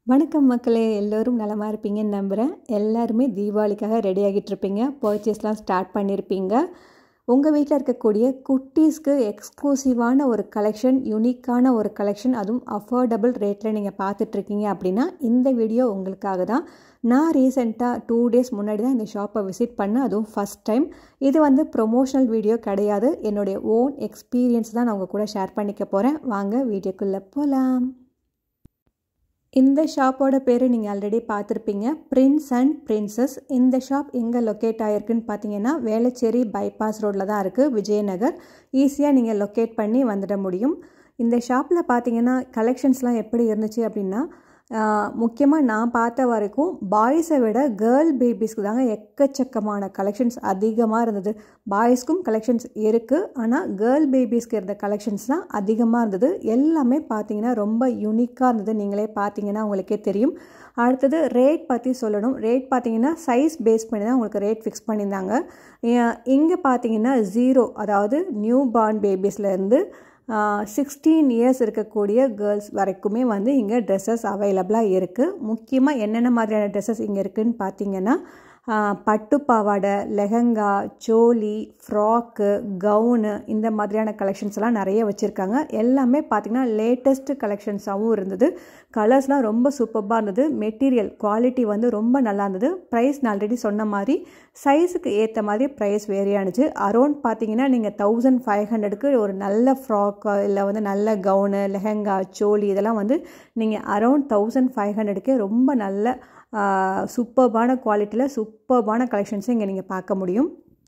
வணக்கம் மக்களே எல்லோரும் நலமா இருப்பீங்கன்னு நம்புகிறேன் எல்லாருமே தீபாவளிக்காக ரெடி ஆகிட்டு இருப்பீங்க பர்ச்சேஸ்லாம் ஸ்டார்ட் பண்ணியிருப்பீங்க உங்கள் வீட்டில் இருக்கக்கூடிய குட்டீஸ்க்கு எக்ஸ்க்ளூசிவான ஒரு கலெக்ஷன் யூனிக்கான ஒரு கலெக்ஷன் அதுவும் அஃபோர்டபுள் ரேட்டில் நீங்கள் பார்த்துட்ருக்கீங்க அப்படின்னா இந்த வீடியோ உங்களுக்காக தான் நான் ரீசெண்டாக டூ டேஸ் முன்னாடி தான் இந்த ஷாப்பை விசிட் பண்ணேன் அதுவும் ஃபஸ்ட் டைம் இது வந்து ப்ரொமோஷனல் வீடியோ கிடையாது என்னுடைய ஓன் எக்ஸ்பீரியன்ஸ் தான் நான் உங்கள் கூட ஷேர் பண்ணிக்க போகிறேன் வாங்க வீடியோக்குள்ளே போகலாம் இந்த ஷாப்போட பேர் நீங்கள் ஆல்ரெடி பார்த்துருப்பீங்க பிரின்ஸ் அண்ட் பிரின்சஸ் இந்த ஷாப் எங்கே லொக்கேட் ஆகிருக்குன்னு பார்த்தீங்கன்னா வேளச்சேரி பைபாஸ் ரோட்டில் தான் இருக்குது விஜயநகர் ஈஸியாக நீங்கள் லொக்கேட் பண்ணி வந்துட முடியும் இந்த ஷாப்பில் பார்த்தீங்கன்னா கலெக்ஷன்ஸ்லாம் எப்படி இருந்துச்சு அப்படின்னா முக்கியமாக நான் பார்த்த வரைக்கும் பாய்ஸை விட கேர்ள் பேபிஸ்க்கு தாங்க எக்கச்சக்கமான கலெக்ஷன்ஸ் அதிகமாக இருந்தது பாய்ஸ்க்கும் கலெக்ஷன்ஸ் இருக்குது ஆனால் கேர்ள் பேபிஸ்க்கு இருந்த கலெக்ஷன்ஸ் தான் அதிகமாக இருந்தது எல்லாமே பார்த்தீங்கன்னா ரொம்ப யூனிக்காக இருந்தது நீங்களே பார்த்தீங்கன்னா உங்களுக்கே தெரியும் அடுத்தது ரேட் பற்றி சொல்லணும் ரேட் பார்த்தீங்கன்னா சைஸ் பேஸ் பண்ணி தான் உங்களுக்கு ரேட் ஃபிக்ஸ் பண்ணியிருந்தாங்க இங்கே பார்த்தீங்கன்னா ஜீரோ அதாவது நியூ பார்ன் பேபிஸ்லேருந்து சிக்ஸ்டீன் இயர்ஸ் இருக்கக்கூடிய கேர்ள்ஸ் வரைக்குமே வந்து இங்கே ட்ரெஸ்ஸஸ் அவைலபிளாக இருக்குது முக்கியமாக என்னென்ன மாதிரியான ட்ரெஸ்ஸஸ் இங்கே இருக்குதுன்னு பார்த்தீங்கன்னா பட்டு பாவாடை லெஹங்கா சோலி ஃப்ராக்கு கவுனு இந்த மாதிரியான கலெக்ஷன்ஸ் எல்லாம் நிறைய வச்சுருக்காங்க எல்லாமே பார்த்திங்கன்னா லேட்டஸ்ட்டு கலெக்ஷன்ஸாகவும் இருந்தது கலர்ஸ்லாம் ரொம்ப சூப்பராக இருந்தது மெட்டீரியல் குவாலிட்டி வந்து ரொம்ப நல்லா இருந்தது ப்ரைஸ் நான் ஆல்ரெடி சொன்ன மாதிரி சைஸுக்கு ஏற்ற மாதிரி ப்ரைஸ் வேரி ஆனிச்சு அரௌண்ட் பார்த்தீங்கன்னா நீங்கள் தௌசண்ட் ஃபைவ் ஹண்ட்ரடுக்கு ஒரு நல்ல ஃப்ராக் இல்லை வந்து நல்ல கவுனு லெஹங்கா சோலி இதெல்லாம் வந்து நீங்கள் அரௌண்ட் தௌசண்ட் ஃபைவ் ஹண்ட்ரடுக்கே ரொம்ப நல்ல சூப்பர்பான குவாலிட்டியில் சூப்பர்பான கலெக்ஷன்ஸும் இங்கே நீங்கள் பார்க்க முடியும்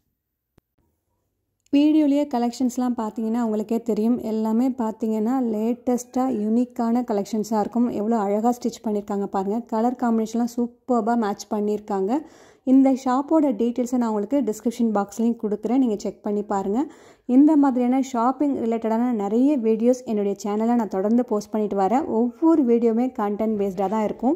வீடியோலேயே கலெக்ஷன்ஸ்லாம் பார்த்தீங்கன்னா உங்களுக்கே தெரியும் எல்லாமே பார்த்தீங்கன்னா லேட்டஸ்ட்டாக யூனிக்கான கலெக்ஷன்ஸாக இருக்கும் எவ்வளோ அழகாக ஸ்டிச் பண்ணியிருக்காங்க பாருங்கள் கலர் காம்பினேஷன்லாம் சூப்பராக மேட்ச் பண்ணியிருக்காங்க இந்த ஷாப்போட டீட்டெயில்ஸை நான் உங்களுக்கு டிஸ்கிரிப்ஷன் பாக்ஸ்லேயும் கொடுக்குறேன் நீங்கள் செக் பண்ணி பாருங்கள் இந்த மாதிரியான ஷாப்பிங் ரிலேட்டடான நிறைய வீடியோஸ் என்னுடைய சேனலில் நான் தொடர்ந்து போஸ்ட் பண்ணிட்டு வரேன் ஒவ்வொரு வீடியோவுமே கண்டென்ட் பேஸ்டாக தான் இருக்கும்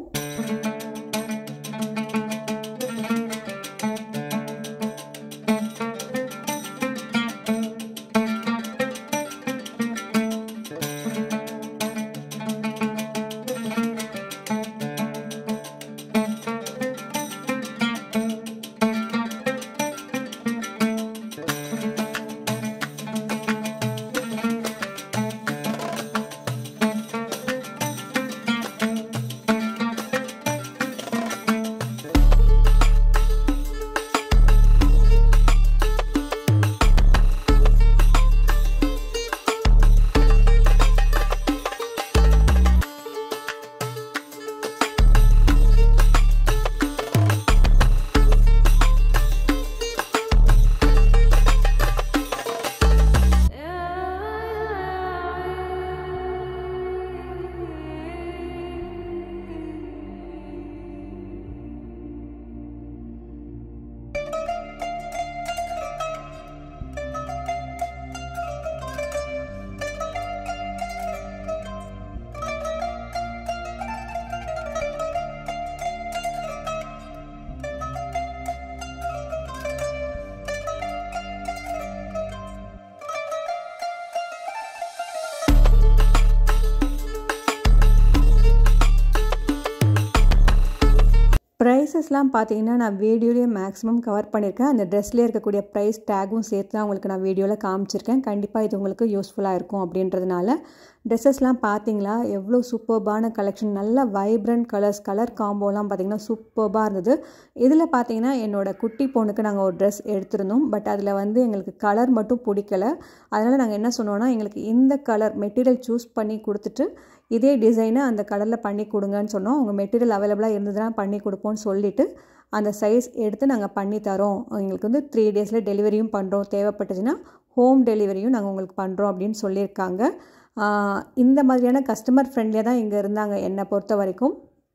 ப்ரைஸஸ்லாம் பார்த்தீங்கன்னா நான் வீடியோலேயே மேக்ஸிமம் கவர் பண்ணியிருக்கேன் அந்த ட்ரெஸ்லேயே இருக்கக்கூடிய ப்ரைஸ் டேகும் சேர்த்து தான் உங்களுக்கு நான் வீடியோவில் காமிச்சிருக்கேன் கண்டிப்பாக இது உங்களுக்கு யூஸ்ஃபுல்லாக இருக்கும் அப்படின்றதுனால ட்ரெஸ்ஸஸ்லாம் பார்த்தீங்களா எவ்வளோ சூப்பர்பான கலெக்ஷன் நல்ல வைப்ரண்ட் கலர்ஸ் கலர் காம்போலாம் பார்த்திங்கன்னா சூப்பர்பாக இருந்தது இதில் பார்த்தீங்கன்னா என்னோடய குட்டி பொண்ணுக்கு நாங்கள் ஒரு ட்ரெஸ் எடுத்திருந்தோம் பட் அதில் வந்து எங்களுக்கு கலர் மட்டும் பிடிக்கல அதனால் நாங்கள் என்ன சொன்னோன்னா எங்களுக்கு இந்த கலர் மெட்டீரியல் சூஸ் பண்ணி கொடுத்துட்டு இதே டிசைனை அந்த கலரில் பண்ணி கொடுங்கன்னு சொன்னோம் அவங்க மெட்டீரியல் அவைலபிளாக இருந்ததுன்னா பண்ணி கொடுப்போம்னு சொல்லிவிட்டு அந்த சைஸ் எடுத்து நாங்கள் பண்ணி தரோம் எங்களுக்கு வந்து த்ரீ டேஸில் டெலிவரியும் பண்ணுறோம் தேவைப்பட்டுச்சுன்னா ஹோம் டெலிவரியும் நாங்கள் உங்களுக்கு பண்ணுறோம் அப்படின்னு சொல்லியிருக்காங்க இந்த மாதிரியான கஸ்டமர் ஃப்ரெண்ட்லியாக தான் இங்கே இருந்தாங்க என்னை பொறுத்த வரைக்கும்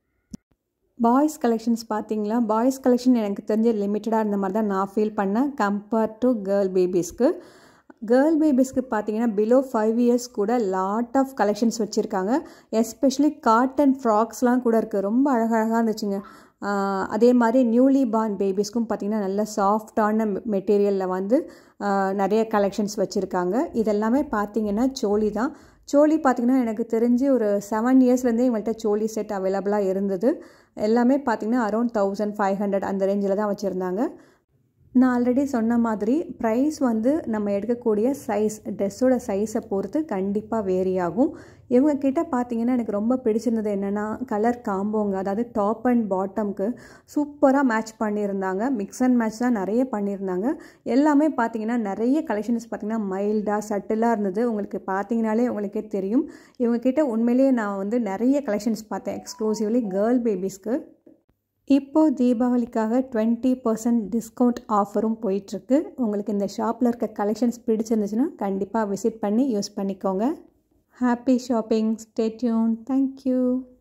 பாய்ஸ் கலெக்ஷன்ஸ் பார்த்தீங்களா பாய்ஸ் கலெக்ஷன் எனக்கு தெரிஞ்ச லிமிட்டடாக இருந்த மாதிரி தான் நான் ஃபீல் பண்ணேன் கம்பேர்ட் டு கேர்ள் பேபிஸ்க்கு கேர்ள் பேபிஸ்க்கு பார்த்தீங்கன்னா பிலோ ஃபைவ் இயர்ஸ் கூட லாட் ஆஃப் கலெக்ஷன்ஸ் வச்சுருக்காங்க எஸ்பெஷலி காட்டன் ஃப்ராக்ஸ்லாம் கூட இருக்குது ரொம்ப அழகழகாக இருந்துச்சுங்க அதே மாதிரி நியூலி பார்ன் பேபிஸ்க்கும் பார்த்திங்கன்னா நல்ல சாஃப்டான மெட்டீரியலில் வந்து நிறைய கலெக்ஷன்ஸ் வச்சுருக்காங்க இதெல்லாமே பார்த்திங்கன்னா சோலி தான் சோலி பார்த்திங்கன்னா எனக்கு தெரிஞ்சு ஒரு செவன் இயர்ஸ்லேருந்தே இவங்கள்ட்ட சோலி செட் அவைலபிளாக இருந்தது எல்லாமே பார்த்திங்கன்னா அரௌண்ட் தௌசண்ட் ஃபைவ் ஹண்ட்ரட் அந்த ரேஞ்சில் தான் வச்சுருந்தாங்க நான் ஆல்ரெடி சொன்ன மாதிரி ப்ரைஸ் வந்து நம்ம எடுக்கக்கூடிய சைஸ் ட்ரெஸ்ஸோட சைஸை பொறுத்து கண்டிப்பாக வேரி ஆகும் இவங்க கிட்ட பார்த்தீங்கன்னா எனக்கு ரொம்ப பிடிச்சிருந்தது என்னென்னா கலர் காம்போங்க அதாவது டாப் அண்ட் பாட்டம்க்கு சூப்பராக மேட்ச் பண்ணியிருந்தாங்க மிக்ஸ் அண்ட் மேட்ச் தான் நிறைய பண்ணியிருந்தாங்க எல்லாமே பார்த்தீங்கன்னா நிறைய கலெக்ஷன்ஸ் பார்த்தீங்கன்னா மைல்டாக சட்டிலாக இருந்தது உங்களுக்கு பார்த்தீங்கனாலே உங்களுக்கே தெரியும் இவங்க கிட்ட உண்மையிலேயே நான் வந்து நிறைய கலெக்ஷன்ஸ் பார்த்தேன் எக்ஸ்க்ளூசிவ்லி கேர்ள் பேபிஸ்க்கு இப்போது தீபாவளிக்காக டுவெண்ட்டி பர்சன்ட் டிஸ்கவுண்ட் ஆஃபரும் போயிட்டுருக்கு உங்களுக்கு இந்த ஷாப்பில் இருக்க கலெக்ஷன்ஸ் பிடிச்சிருந்துச்சுன்னா கண்டிப்பாக விசிட் பண்ணி யூஸ் பண்ணிக்கோங்க happy shopping stay tune thank you